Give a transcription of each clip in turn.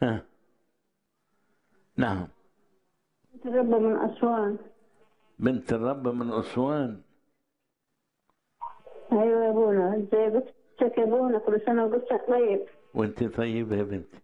ها نعم ربة من أسوان بنت الرب من أسوان أيوة يا أبونا زي قصتك يا أبونا كل سنة وقصتك طيب وانت طيبة يا بنتي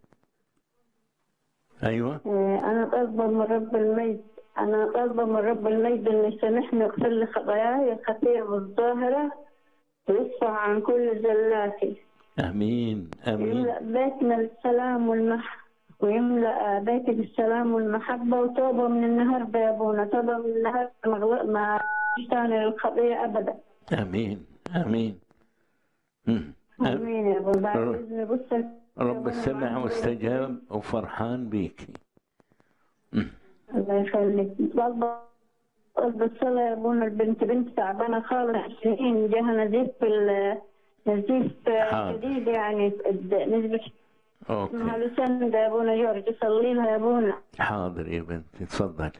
أيوة آه، أنا طالبة من رب المجد أنا طالبة من رب المجد إنه يسامحني ويغفر لي خطاياي الخطيئة والظاهرة ويصفح عن كل زلاتي آمين آمين يملأ بيتنا بالسلام والمح ويملأ بيتي بالسلام والمحبة وتوبة من النهاردة يا أبونا توبة من النهاردة ما غل- ما تاني للخطيئة أبدا آمين آمين مم. آم- آمين يا أبونا بعد رب- إذن بص رب سمع واستجاب وفرحان بيكي مم. الله يخليك طالبة طالبة الصلاة يا أبونا البنت بنت تعبانة خالص سنين جاها نزيف في ال- نزيف حاضر. شديد يعني الد- نزلت اسمها أوكي لوسندا يا أبونا جورج صلي لها يا أبونا حاضر يا بنتي تفضلي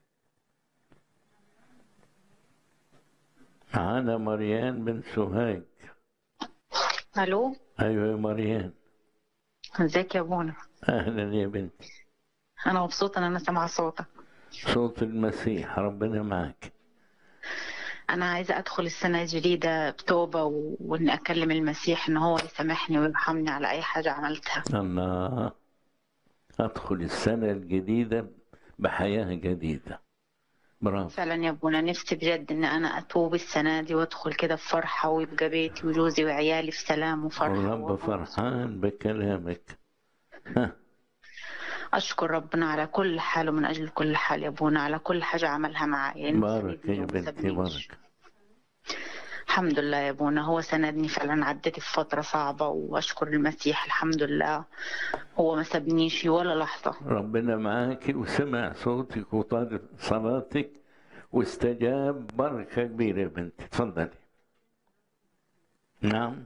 معانا مريان بن سوهاج الو أيوة يا مريان ازيك يا ابونا أهلا يا بنتي انا مبسوطه ان انا سامعه صوتك صوت المسيح ربنا معك انا عايزه ادخل السنه الجديده بتوبه و... واني اكلم المسيح ان هو يسامحني ويرحمني على اي حاجه عملتها الله أدخل السنة الجديدة بحياة جديدة برافو فعلا يا ابونا نفسي بجد ان انا اتوب السنه دي وادخل كده بفرحه ويبقى بيتي وجوزي وعيالي في سلام وفرحه والرب و- فرحان بكلامك ها اشكر ربنا على كل حال ومن اجل كل حال يا ابونا على كل حاجه عملها معايا بارك يا وما بنتي سابنيش. بارك الحمد لله يا ابونا هو سندني فعلا عديت في فترة صعبة واشكر المسيح الحمد لله هو ما سابنيش ولا لحظة ربنا معاك وسمع صوتك وطالب صلاتك واستجاب بركة كبيرة يا بنتي تفضلي نعم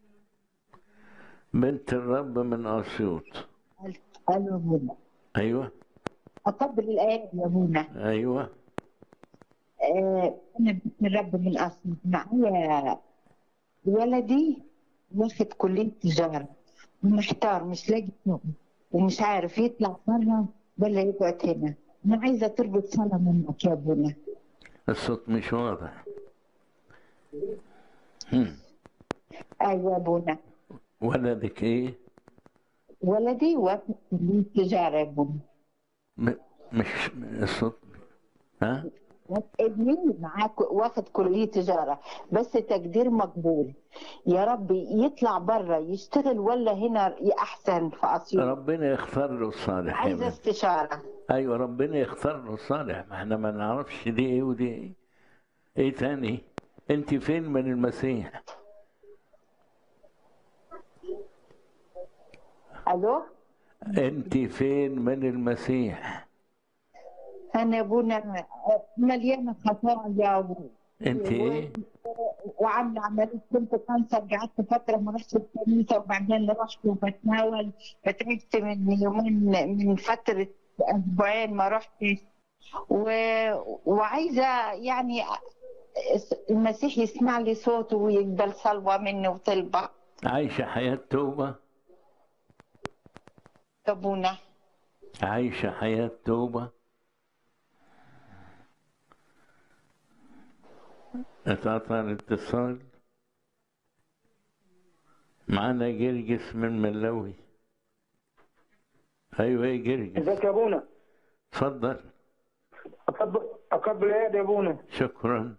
بنت الرب من أسيوط الو منى أيوة اقبل الايات يا منى أيوة آه انا باسم الرب من اصل معايا ولدي واخد كليه تجاره ومحتار مش لاقي شغل ومش عارف يطلع بره ولا يقعد هنا انا عايزه تربط صلاه منك يا ابونا الصوت مش واضح هم. ايوه يا ابونا ولدك إيه ولدي واخد كليه تجاره يا ابونا م- مش الصوت ها ابني معاك واخد كلية تجارة بس تقدير مقبول يا رب يطلع بره يشتغل ولا هنا أحسن في أسيوط ربنا يختار له الصالح يا عايزة بنتي. استشارة ايوه ربنا يختار له الصالح ما احنا ما نعرفش دي ايه ودي ايه ايه تاني انت فين من المسيح ألو انت فين من المسيح أنا أبونا مليانة خطايا و... انت ايه وعاملة عملية كنت كانسر قعدت فترة ما رحتش الكنيسة وبعدين رحت وبتناول فتعبت من يومين من فترة أسبوعين ما رحتش و... وعايزة يعني المسيح يسمع لي صوته ويقبل صلوة مني وطلبة عايشة حياة توبة أبونا عايشة حياة توبة اتقطع الاتصال معانا جرجس من ملوي ايوه يا جرجس ازيك يا ابونا اتفضل اقبل اقبل ايه يا ابونا شكرا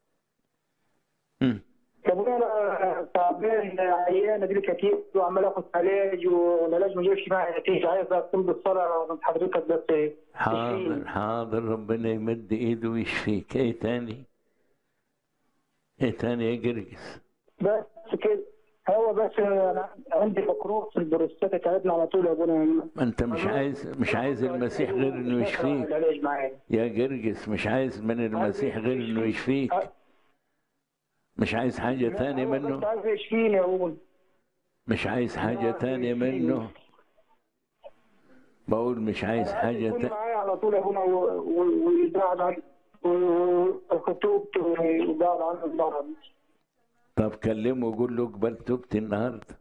مم. يا ابونا انا تعبان عيان ادري كتير وعمال اخد علاج والعلاج ما جابش معايا نتيجه عايز اطلب بالصلاه من حضرتك بس حاضر حاضر ربنا يمد ايده ويشفيك ايه تاني ايه تاني يا جرجس بس كده هو بس انا عندي مكروه في البروستات تعبنا على طول يا ابونا ما انت مش عايز مش عايز المسيح غير انه يشفيك العلاج معايا يا جرجس مش عايز من المسيح غير انه يشفيك مش عايز حاجة تانية هو بس منه عايز يشفيني يا ابونا مش عايز حاجة تانية منه بقول مش عايز حاجة يكون تانية معايا على طول يا ابونا و- و- ويبعد عن وخطوبته ويبعد عن المرض طب كلمه وقول له قبل توبتي النهارده